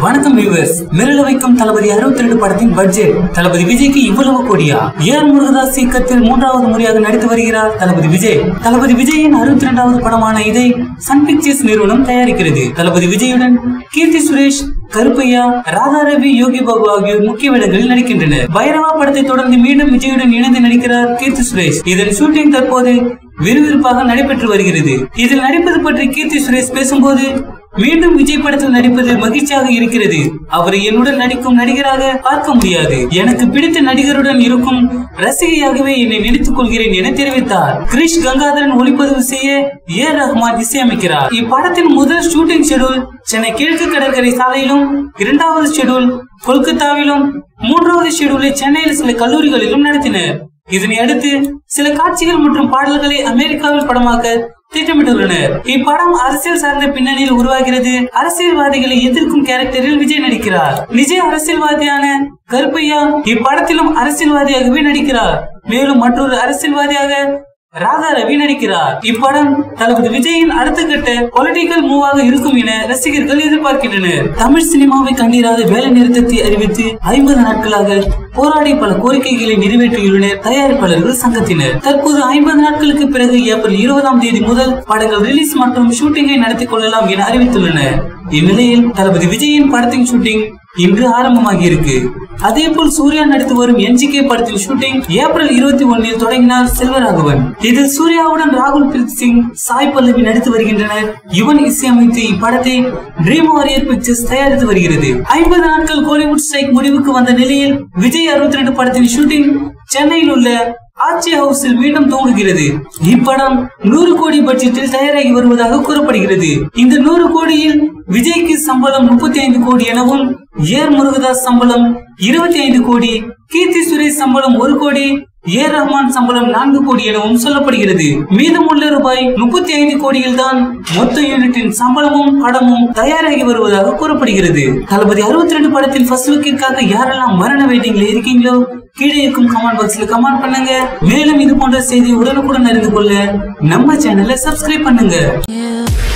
வணக்கம் வியூவர்ஸ் மிரள வைக்கும் தளபதி அறுபத்தி ரெண்டு படத்தின் பட்ஜெட் தளபதி விஜய்க்கு இவ்வளவு கோடியா ஏஆர் முருகதாஸ் இயக்கத்தில் மூன்றாவது முறையாக நடித்து வருகிறார் தளபதி விஜய் தளபதி விஜயின் அறுபத்தி இரண்டாவது படமான இதை சன் பிக்சர்ஸ் நிறுவனம் தயாரிக்கிறது தளபதி விஜயுடன் கீர்த்தி சுரேஷ் கருப்பையா ராதா ரவி யோகி பாபு ஆகியோர் முக்கிய வேடங்களில் நடிக்கின்றனர் பைரவா படத்தை தொடர்ந்து மீண்டும் விஜயுடன் இணைந்து நடிக்கிறார் கீர்த்தி சுரேஷ் இதன் ஷூட்டிங் தற்போது விறுவிறுப்பாக நடைபெற்று வருகிறது இதில் நடிப்பது பற்றி கீர்த்தி சுரேஷ் பேசும்போது மீண்டும் விஜய் படத்தில் நடிப்பது மகிழ்ச்சியாக இருக்கிறது அவரை என்னுடன் நடிக்கும் நடிகராக பார்க்க முடியாது எனக்கு பிடித்த நடிகருடன் இருக்கும் ரசிகையாகவே என்னை நினைத்துக் கொள்கிறேன் என தெரிவித்தார் கிரிஷ் கங்காதரன் ஒளிப்பதிவு செய்ய ஏ ரஹ்மான் இசையமைக்கிறார் இப்படத்தின் முதல் ஷூட்டிங் ஷெடியூல் சென்னை கிழக்கு கடற்கரை சாலையிலும் இரண்டாவது ஷெடியூல் கொல்கத்தாவிலும் மூன்றாவது ஷெடியூலை சென்னையில் சில கல்லூரிகளிலும் நடத்தினர் இதனை அடுத்து சில காட்சிகள் மற்றும் பாடல்களை அமெரிக்காவில் படமாக்க திட்டமிட்டுள்ளனர் இப்படம் அரசியல் சார்ந்த பின்னணியில் உருவாகிறது அரசியல்வாதிகளை எதிர்க்கும் கேரக்டரில் விஜய் நடிக்கிறார் விஜய் அரசியல்வாதியான கருப்பையா இப்படத்திலும் அரசியல்வாதியாகவே நடிக்கிறார் மேலும் மற்றொரு அரசியல்வாதியாக ராதா ரவி நடிக்கிறார் இப்படம் தளபதி விஜயின் அடுத்த கட்ட பொலிட்டிக்கல் மூவாக இருக்கும் என ரசிகர்கள் எதிர்பார்க்கின்றனர் தமிழ் சினிமாவை கண்டிராத வேலை நிறுத்தத்தை அறிவித்து ஐம்பது நாட்களாக போராடி பல கோரிக்கைகளை நிறைவேற்றியுள்ளனர் தயாரிப்பாளர்கள் சங்கத்தினர் தற்போது ஐம்பது நாட்களுக்கு பிறகு ஏப்ரல் இருபதாம் தேதி முதல் படங்கள் ரிலீஸ் மற்றும் ஷூட்டிங்கை நடத்திக் கொள்ளலாம் என அறிவித்துள்ளனர் இந்நிலையில் தளபதி விஜயின் படத்தின் ஷூட்டிங் இன்று ஆரம்பமாகி இருக்கு அதே போல் சூர்யா நடித்து வரும் என்ஜிகே படத்தின் ஷூட்டிங் ஏப்ரல் இருபத்தி ஒன்னில் தொடங்கினார் செல்வராகவன் இதில் சூர்யாவுடன் ராகுல் பிரீத் சிங் சாய் பல்லவி நடித்து வருகின்றனர் யுவன் இசையமைத்து இப்படத்தை ட்ரீம் வாரியர் பிக்சர்ஸ் தயாரித்து வருகிறது ஐம்பது நாட்கள் கோலிவுட் ஸ்ட்ரைக் முடிவுக்கு வந்த நிலையில் விஜய் அறுபத்தி ரெண்டு படத்தின் ஷூட்டிங் சென்னையில் உள்ள ஆட்சி ஹவுஸில் மீண்டும் துவங்குகிறது இப்படம் நூறு கோடி பட்ஜெட்டில் தயாராகி வருவதாக கூறப்படுகிறது இந்த நூறு கோடியில் விஜய்க்கு சம்பளம் முப்பத்தி ஐந்து கோடி எனவும் ஏர் முருகதாஸ் சம்பளம் இருபத்தி ஐந்து கோடி கீர்த்தி சுரேஷ் சம்பளம் ஒரு கோடி ஏ ரஹ்மான் சம்பளம் நான்கு கோடி எனவும் சொல்லப்படுகிறது மீதமுள்ள ரூபாய் முப்பத்தி ஐந்து கோடியில் தான் மொத்த யூனிட்டின் சம்பளமும் படமும் தயாராகி வருவதாக கூறப்படுகிறது தளபதி அறுபத்தி ரெண்டு படத்தின் ஃபர்ஸ்ட் லுக்கிற்காக யாரெல்லாம் மரண வெயிட்டிங்ல இருக்கீங்களோ கீழே இருக்கும் கமெண்ட் பாக்ஸ்ல கமெண்ட் பண்ணுங்க மேலும் இது போன்ற செய்தி உடனுக்குடன் அறிந்து கொள்ள நம்ம சேனலை சப்ஸ்கிரைப் பண்ணுங்க you